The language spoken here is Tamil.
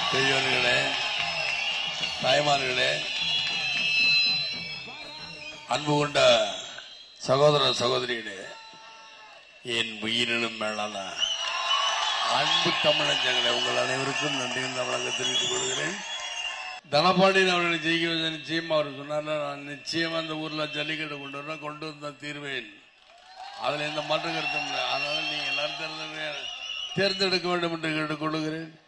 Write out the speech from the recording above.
பெரியவர்களே தாய்மார்களே அன்பு கொண்ட சகோதர சகோதரிகளே என் உயிரினும் மேலான அன்பு தமிழஞ்சங்களே உங்கள் அனைவருக்கும் நன்றியும் தமிழக தெரிவித்துக் கொள்கிறேன் தனபாண்டியன் அவர்களை ஜெயிக்க வச்ச நிச்சயம் அவர் சொன்னார் நான் நிச்சயம் அந்த ஊர்ல ஜல்லிக்கட்டு கொண்டு வர கொண்டு வந்த தீர்வேன் அதுல எந்த மாற்று கருத்தும் இல்லை அதனால நீங்க எல்லாரும் தேர்ந்தெடுக்க தேர்ந்தெடுக்க வேண்டும் என்று கேட்டுக்கொள்கிறேன்